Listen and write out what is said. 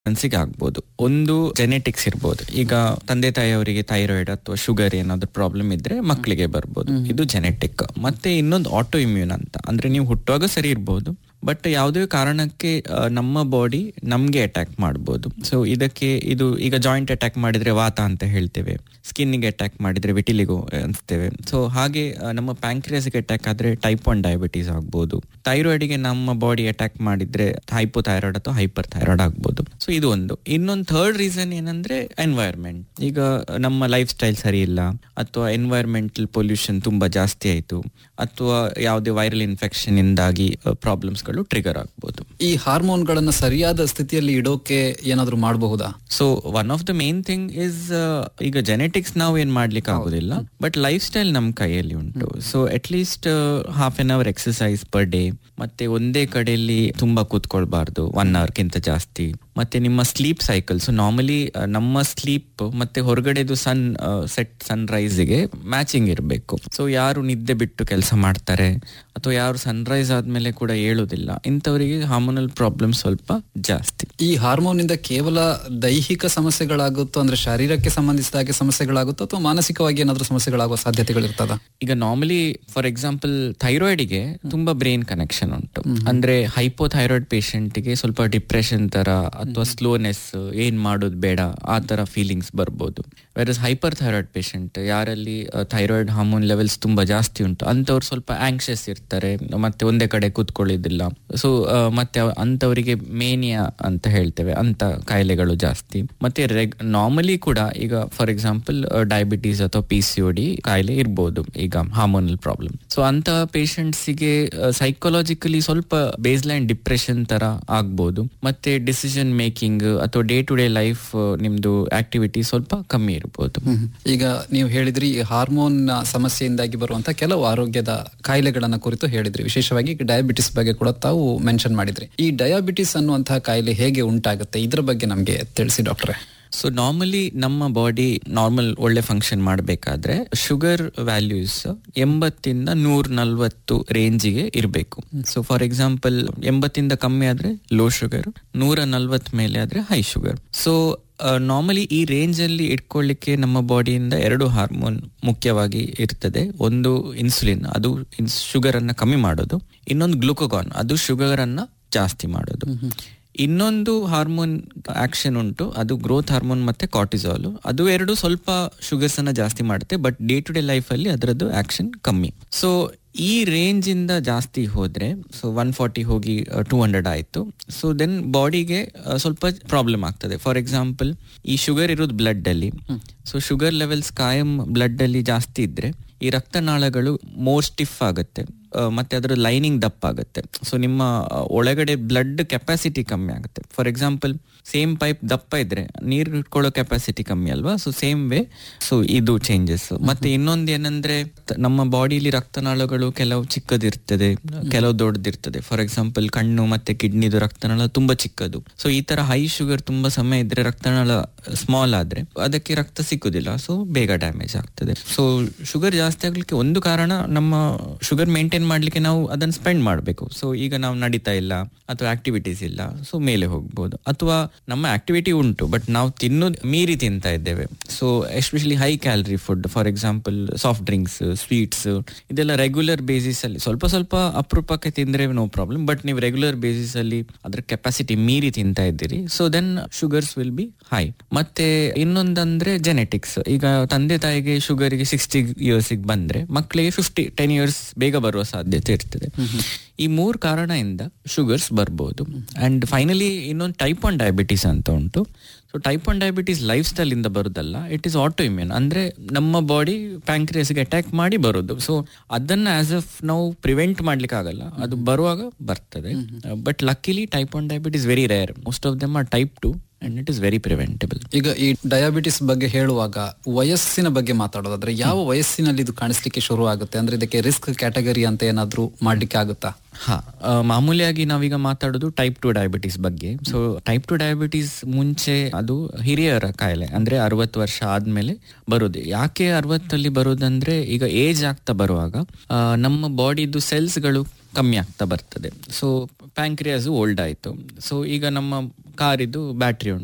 ಗೆ ಆಗ್ಬೋದು ಒಂದು ಜೆನೆಟಿಕ್ಸ್ ಇರ್ಬೋದು ಈಗ ತಂದೆ ತಾಯಿಯವರಿಗೆ ಥೈರಾಯ್ಡ್ ಅಥವಾ ಶುಗರ್ ಏನಾದ್ರು ಪ್ರಾಬ್ಲಮ್ ಇದ್ರೆ ಮಕ್ಕಳಿಗೆ ಬರ್ಬೋದು ಇದು ಜೆನೆಟಿಕ್ ಮತ್ತೆ ಇನ್ನೊಂದು ಆಟೋ ಇಮ್ಯೂನ್ ಅಂತ ಅಂದ್ರೆ ನೀವು ಹುಟ್ಟುವಾಗ ಸರಿ ಇರ್ಬೋದು ಬಟ್ ಯಾವುದೇ ಕಾರಣಕ್ಕೆ ಆ, ನಮ್ಮ ಬಾಡಿ ನಮ್ಗೆ ಅಟ್ಯಾಕ್ ಮಾಡ್ಬೋದು ಸೊ ಇದಕ್ಕೆ ಇದು ಈಗ ಜಾಯಿಂಟ್ ಅಟ್ಯಾಕ್ ಮಾಡಿದ್ರೆ ವಾತ ಅಂತ ಹೇಳ್ತೇವೆ ಸ್ಕಿನ್ಗೆ ಅಟ್ಯಾಕ್ ಮಾಡಿದ್ರೆ ವಿಟಿಲಿಗೋ ಅನ್ಸ್ತೇವೆ ಸೊ ಹಾಗೆ ಆ, ನಮ್ಮ ಪ್ಯಾಂಕ್ರಿಯಾಸ್ಗೆ ಅಟ್ಯಾಕ್ ಆದ್ರೆ ಟೈಪ್ ಒನ್ ಡಯಾಬಿಟೀಸ್ ಆಗ್ಬೋದು ಥೈರಾಯ್ಡ್ಗೆ ನಮ್ಮ ಬಾಡಿ ಅಟ್ಯಾಕ್ ಮಾಡಿದ್ರೆ ಹೈಪೋಥೈರಾಯ್ಡ್ ಅಥವಾ ಹೈಪರ್ ಥೈರಾಯ್ಡ್ ಆಗ್ಬೋದು ಸೊ ಇದು ಒಂದು ಇನ್ನೊಂದು ಥರ್ಡ್ ರೀಸನ್ ಏನಂದ್ರೆ ಎನ್ವೈರ್ಮೆಂಟ್ ಈಗ ನಮ್ಮ ಲೈಫ್ ಸ್ಟೈಲ್ ಸರಿ ಇಲ್ಲ ಅಥವಾ ಎನ್ವೈರ್ಮೆಂಟಲ್ ಪೊಲ್ಯೂಷನ್ ತುಂಬಾ ಜಾಸ್ತಿ ಆಯ್ತು ಅಥವಾ ಯಾವುದೇ ವೈರಲ್ ಇನ್ಫೆಕ್ಷನ್ ಇಂದಾಗಿ ಪ್ರಾಬ್ಲಮ್ಸ್ಗಳು ಟ್ರಿಗರ್ ಆಗ್ಬೋದು ಈ ಹಾರ್ಮೋನ್ಗಳನ್ನ ಸರಿಯಾದ ಸ್ಥಿತಿಯಲ್ಲಿ ಇಡೋಕೆ ಏನಾದ್ರೂ ಮಾಡಬಹುದಾ so one of the main thing is ಈಗ ಜೆನೆಟಿಕ್ಸ್ ನಾವು ಏನ್ ಮಾಡ್ಲಿಕ್ಕೆ ಆಗುದಿಲ್ಲ ಬಟ್ ಲೈಫ್ ಸ್ಟೈಲ್ ನಮ್ ಕೈಯಲ್ಲಿ ಉಂಟು so at least half an hour exercise per day ಮತ್ತೆ ಒಂದೇ ಕಡೆಯಲ್ಲಿ ತುಂಬಾ ಕೂತ್ಕೊಳ್ಬಾರ್ದು ಒನ್ ಅವರ್ಗಿಂತ ಜಾಸ್ತಿ ಮತ್ತೆ ನಿಮ್ಮ ಸ್ಲೀಪ್ ಸೈಕಲ್ ಸೊ ನಾರ್ಮಲಿ ನಮ್ಮ ಸ್ಲೀಪ್ ಮತ್ತೆ ಹೊರಗಡೆದು ಸನ್ ಸೆಟ್ ಸನ್ ರೈಸ್ಗೆ ಮ್ಯಾಚಿಂಗ್ ಇರಬೇಕು ಸೊ ಯಾರು ನಿದ್ದೆ ಬಿಟ್ಟು ಕೆಲಸ ಮಾಡ್ತಾರೆ ಅಥವಾ ಯಾರು ಸನ್ರೈಸ್ ಆದ್ಮೇಲೆ ಕೂಡ ಏಳುದಿಲ್ಲ ಇಂಥವರಿಗೆ ಹಾರ್ಮೋನಲ್ ಪ್ರಾಬ್ಲಮ್ ಸ್ವಲ್ಪ ಜಾಸ್ತಿ ಈ ಹಾರ್ಮೋನ್ ಇಂದ ಕೇವಲ ದೈಹಿಕ ಸಮಸ್ಯೆಗಳಾಗುತ್ತೋ ಅಂದ್ರೆ ಶರೀರಕ್ಕೆ ಸಂಬಂಧಿಸಿದ ಹಾಗೆ ಸಮಸ್ಯೆಗಳಾಗುತ್ತೋ ಅಥವಾ ಮಾನಸಿಕವಾಗಿ ಏನಾದ್ರೂ ಸಮಸ್ಯೆಗಳಾಗುವ ಸಾಧ್ಯತೆಗಳಿರ್ತದ ಈಗ ನಾರ್ಮಲಿ ಫಾರ್ ಎಕ್ಸಾಂಪಲ್ ಥೈರಾಯ್ಡ್ಗೆ ತುಂಬಾ ಬ್ರೈನ್ ಕನೆಕ್ಷನ್ ಉಂಟು ಅಂದ್ರೆ ಹೈಪೋಥೈರಾಯ್ಡ್ ಗೆ ಸ್ವಲ್ಪ ಡಿಪ್ರೆಷನ್ ತರ ಅಥವಾ ಸ್ಲೋನೆಸ್ ಏನ್ ಮಾಡೋದು ಬೇಡ ಆ ತರ ಫೀಲಿಂಗ್ಸ್ ಬರ್ಬೋದು ವೆರಸ್ ಹೈಪರ್ ಥೈರಾಯ್ಡ್ ಪೇಷಂಟ್ ಯಾರಲ್ಲಿ ಥೈರಾಯ್ಡ್ ಹಾರ್ಮೋನ್ ಲೆವೆಲ್ಸ್ ತುಂಬಾ ಜಾಸ್ತಿ ಉಂಟು ಅಂತವ್ರು ಸ್ವಲ್ಪ ಆಂಕ್ಷಿಯಸ್ ಇರ್ತಾರೆ ಮತ್ತೆ ಒಂದೇ ಕಡೆ ಕೂತ್ಕೊಳ್ಳೋದಿಲ್ಲ ಸೊ ಮತ್ತೆ ಅವ್- ಅಂತವರಿಗೆ ಮೇನಿಯಾ ಅಂತ ಹೇಳ್ತೇವೆ ಅಂತ ಕಾಯಿಲೆಗಳು ಜಾಸ್ತಿ ಮತ್ತೆ ನಾರ್ಮಲಿ ಕೂಡ ಈಗ ಫಾರ್ ಎಕ್ಸಾಂಪಲ್ ಡಯಾಬಿಟೀಸ್ ಅಥವಾ ಪಿ ಸಿ ಡಿ ಕಾಯಿಲೆ ಇರ್ಬೋದು ಈಗ ಹಾರ್ಮೋನಲ್ ಪ್ರಾಬ್ಲಮ್ ಸೊ ಅಂತ ಗೆ ಸೈಕಾಲಜಿಕಲಿ ಸ್ವಲ್ಪ ಬೇಸ್ ಲೈನ್ ಡಿಪ್ರೆಷನ್ ತರ ಆಗ್ಬೋದು ಮತ್ತೆ ಡಿಸಿಷನ್ ಮೇಕಿಂಗ್ ಅಥವಾ ಡೇ ಟು ಡೇ ಲೈಫ್ ನಿಮ್ದು ಆಕ್ಟಿವಿಟಿ ಸ್ವಲ್ಪ ಕಮ್ಮಿ ಇರ್ಬೋದು ಈಗ ನೀವು ಹೇಳಿದ್ರಿ ಈ ಹಾರ್ಮೋನ್ ಸಮಸ್ಯೆಯಿಂದಾಗಿ ಬರುವಂತ ಕೆಲವು ಆರೋಗ್ಯದ ಕಾಯಿಲೆಗಳನ್ನ ಕುರಿತು ಹೇಳಿದ್ರಿ ವಿಶೇಷವಾಗಿ ಡಯಾಬಿಟಿಸ್ ಬಗ್ಗೆ ಕೂಡ ತಾವು ಮೆನ್ಷನ್ ಮಾಡಿದ್ರಿ ಈ ಡಯಾಬಿಟಿಸ್ ಅನ್ನುವಂತಹ ಕಾಯಿಲೆ ಹೇಗೆ ಉಂಟಾಗುತ್ತೆ ಇದ್ರ ಬಗ್ಗೆ ನಮ್ಗೆ ತಿಳಿಸಿ ಡಾಕ್ಟ್ರೆ ಸೊ ನಾರ್ಮಲಿ ನಮ್ಮ ಬಾಡಿ ನಾರ್ಮಲ್ ಒಳ್ಳೆ ಫಂಕ್ಷನ್ ಮಾಡಬೇಕಾದ್ರೆ ಶುಗರ್ ವ್ಯಾಲ್ಯೂಸ್ ಎಂಬತ್ತಿಂದ ನೂರ ನಲ್ವತ್ತು ರೇಂಜಿಗೆ ಇರಬೇಕು ಸೊ ಫಾರ್ ಎಕ್ಸಾಂಪಲ್ ಎಂಬತ್ತಿಂದ ಕಮ್ಮಿ ಆದ್ರೆ ಲೋ ಶುಗರ್ ನೂರ ನಲ್ವತ್ ಮೇಲೆ ಆದ್ರೆ ಹೈ ಶುಗರ್ ಸೊ ನಾರ್ಮಲಿ ಈ ರೇಂಜ್ ಅಲ್ಲಿ ಇಟ್ಕೊಳ್ಳಿಕ್ಕೆ ನಮ್ಮ ಬಾಡಿಯಿಂದ ಎರಡು ಹಾರ್ಮೋನ್ ಮುಖ್ಯವಾಗಿ ಇರ್ತದೆ ಒಂದು ಇನ್ಸುಲಿನ್ ಅದು ಶುಗರ್ ಅನ್ನ ಕಮ್ಮಿ ಮಾಡೋದು ಇನ್ನೊಂದು ಗ್ಲುಕೋಗಾನ್ ಅದು ಶುಗರ್ ಅನ್ನ ಜಾಸ್ತಿ ಮಾಡೋದು ಇನ್ನೊಂದು ಹಾರ್ಮೋನ್ ಆಕ್ಷನ್ ಉಂಟು ಅದು ಗ್ರೋತ್ ಹಾರ್ಮೋನ್ ಮತ್ತೆ ಕಾರ್ಟಿಸಾಲ್ ಅದು ಎರಡು ಸ್ವಲ್ಪ ಶುಗರ್ಸ್ ಅನ್ನ ಜಾಸ್ತಿ ಮಾಡುತ್ತೆ but day to day life ಅಲ್ಲಿ ಅದರದ್ದು ಆಕ್ಷನ್ ಕಮ್ಮಿ ಸೊ ಈ ರೇಂಜ್ ಇಂದ ಜಾಸ್ತಿ ಹೋದ್ರೆ ಸೊ ಒನ್ ಫಾರ್ಟಿ ಹೋಗಿ ಟೂ ಹಂಡ್ರೆಡ್ ಆಯ್ತು ಸೊ ದೆನ್ ಬಾಡಿಗೆ ಸ್ವಲ್ಪ ಪ್ರಾಬ್ಲಮ್ ಆಗ್ತದೆ ಫಾರ್ ಎಕ್ಸಾಂಪಲ್ ಈ ಶುಗರ್ ಇರೋದು ಬ್ಲಡ್ ಅಲ್ಲಿ ಸೊ ಶುಗರ್ ಲೆವೆಲ್ಸ್ ಕಾಯಂ ಬ್ಲಡ್ ಅಲ್ಲಿ ಜಾಸ್ತಿ ಇದ್ರೆ ಈ ರಕ್ತನಾಳಗಳು ಮೋರ್ ಸ್ಟಿಫ್ ಆಗುತ್ತೆ ಆ, ಮತ್ತೆ ಅದರ ಲೈನಿಂಗ್ ದಪ್ಪ ಆಗುತ್ತೆ ಸೊ ನಿಮ್ಮ ಆ, ಒಳಗಡೆ ಬ್ಲಡ್ ಕೆಪಾಸಿಟಿ ಕಮ್ಮಿ ಆಗುತ್ತೆ ಫಾರ್ ಎಕ್ಸಾಂಪಲ್ ಸೇಮ್ ಪೈಪ್ ದಪ್ಪ ಇದ್ರೆ ನೀರು ಇಟ್ಕೊಳ್ಳೋ ಕೆಪಾಸಿಟಿ ಕಮ್ಮಿ ಅಲ್ವಾ ಸೊ ಸೇಮ್ ವೇ ಸೊ ಇದು ಚೇಂಜಸ್ ಮತ್ತೆ ಇನ್ನೊಂದು ಏನಂದ್ರೆ ತ- ನಮ್ಮ ಬಾಡಿಲಿ ರಕ್ತನಾಳಗಳು ಕೆಲವು ಚಿಕ್ಕದಿರ್ತದೆ ಕೆಲವು ದೊಡ್ಡದಿರ್ತದೆ ಫಾರ್ ಎಕ್ಸಾಂಪಲ್ ಕಣ್ಣು ಮತ್ತೆ ಕಿಡ್ನಿದು ರಕ್ತನಾಳ ತುಂಬಾ ಚಿಕ್ಕದು ಸೊ ಈ ತರ ಹೈ ಶುಗರ್ ತುಂಬಾ ಸಮಯ ಇದ್ರೆ ರಕ್ತನಾಳ ಸ್ಮಾಲ್ ಆದ್ರೆ ಅದಕ್ಕೆ ರಕ್ತ ಸಿಕ್ಕುದಿಲ್ಲ ಸೊ ಬೇಗ ಡ್ಯಾಮೇಜ್ ಆಗ್ತದೆ ಸೊ ಶುಗರ್ ಜಾಸ್ತಿ ಆಗ್ಲಿಕ್ಕೆ ಒಂದು ಕಾರಣ ನಮ್ಮ ಶುಗರ್ ಮೇಂಟೈನ್ ಮಾಡ್ಲಿಕ್ಕೆ ನಾವು ಅದನ್ನ ಸ್ಪೆಂಡ್ ಮಾಡಬೇಕು ಸೊ ಈಗ ನಾವು ನಡೀತಾ ಇಲ್ಲ ಅಥವಾ ಆಕ್ಟಿವಿಟೀಸ್ ಇಲ್ಲ ಸೊ ಮೇಲೆ ಹೋಗ್ಬೋದು ಅಥವಾ ನಮ್ಮ ಆಕ್ಟಿವಿಟಿ ಉಂಟು ಬಟ್ ನಾವು ತಿನ್ನೋದು ಮೀರಿ ತಿಂತಾ ಇದ್ದೇವೆ so especially high calorie food for example soft drinks sweets ಇದೆಲ್ಲ ರೆಗ್ಯುಲರ್ ಬೇಸಿಸ್ ಅಲ್ಲಿ ಸ್ವಲ್ಪ ಸ್ವಲ್ಪ ಅಪರೂಪಕ್ಕೆ ತಿಂದ್ರೆ ನೋ ಪ್ರಾಬ್ಲಮ್ ಬಟ್ ನೀವು ರೆಗ್ಯುಲರ್ ಬೇಸಿಸ್ ಅಲ್ಲಿ ಅದ್ರ ಕೆಪಾಸಿಟಿ ಮೀರಿ ತಿಂತಾ ಇದ್ದೀರಿ so then sugars will be high ಮತ್ತೆ ಇನ್ನೊಂದಂದ್ರೆ ಜೆನೆಟಿಕ್ಸ್ ಈಗ ತಂದೆ ತಾಯಿಗೆ ಶುಗರ್ಗೆ ಸಿಕ್ಸ್ಟಿ ಇಯರ್ಸ್ ಬಂದ್ರೆ ಮಕ್ಕಳಿಗೆ ಫಿಫ್ಟಿ ಟೆನ್ ಇಯರ್ಸ್ ಬೇಗ ಬರುವ ಸಾಧ್ಯತೆ ಇರ್ತದೆ ಈ ಮೂರ್ ಕಾರಣದಿಂದ ಶುಗರ್ಸ್ ಬರ್ಬೋದು ಅಂಡ್ ಫೈನಲಿ ಇನ್ನೊಂದು ಟೈಪ್ ಒನ್ ಡಯಾಬಿಟೀಸ್ ಅಂತ ಉಂಟು so type one diabetes life style ಇಂದ ಬರುದಲ್ಲ ಇಟ್ ಇಸ್ ಆಟೋ ಇಮ್ಯೂನ್ ಅಂದ್ರೆ ನಮ್ಮ ಬಾಡಿ ಪ್ಯಾಂಕ್ರಿಯಸ್ಗೆ ಅಟ್ಯಾಕ್ ಮಾಡಿ ಬರೋದು ಸೊ ಅದನ್ನ ಆಸ್ ಅಫ್ ನಾವು ಪ್ರಿವೆಂಟ್ ಮಾಡ್ಲಿಕ್ಕೆ ಆಗಲ್ಲ ಅದು ಬರುವಾಗ ಬರ್ತದೆ but luckily type one diabetes very rare most of them are type two and it is very preventable ಈಗ ಈ ಡಯಾಬಿಟಿಸ್ ಬಗ್ಗೆ ಹೇಳುವಾಗ ವಯಸ್ಸಿನ ಬಗ್ಗೆ ಮಾತಾಡೋದಾದ್ರೆ ಯಾವ ವಯಸ್ಸಿನಲ್ಲಿ ಇದು ಕಾಣಿಸ್ಲಿಕ್ಕೆ ಶುರು ಆಗುತ್ತೆ ಅಂದ್ರೆ ಇದಕ್ಕೆ ರಿಸ್ಕ್ ಕ್ಯಾಟಗರಿ ಅಂತ ಏನಾದ್ರೂ ಮಾಡ್ಲಿಕ್ಕೆ ಆಗುತ್ತಾ ಹಾ ಆ, ಮಾಮೂಲಿಯಾಗಿ ನಾವೀಗ ಮಾತಾಡೋದು ಟೈಪ್ ಟು ಡಯಾಬಿಟೀಸ್ ಬಗ್ಗೆ ಸೊ ಟೈಪ್ ಟು ಡಯಾಬಿಟೀಸ್ ಮುಂಚೆ ಅದು ಹಿರಿಯರ ಕಾಯಿಲೆ ಅಂದ್ರೆ ಅರವತ್ತು ವರ್ಷ ಆದ್ಮೇಲೆ ಬರೋದು ಯಾಕೆ ಅರವತ್ತಲ್ಲಿ ಬರೋದಂದ್ರೆ ಈಗ ಏಜ್ ಆಗ್ತಾ ಬರುವಾಗ ಆ, ನಮ್ಮ ಬಾಡಿದು ಸೆಲ್ಸ್ಗಳು ಕಮ್ಮಿ ಆಗ್ತಾ ಬರ್ತದೆ ಸೊ ಪ್ಯಾಂಕ್ರಿಯಾಸ್ ಓಲ್ಡ್ ಆಯಿತು ಸೊ ಈಗ ನಮ್ಮ ಕಾರಿದು ಬ್ಯಾಟ್ರಿ ಉಂಟು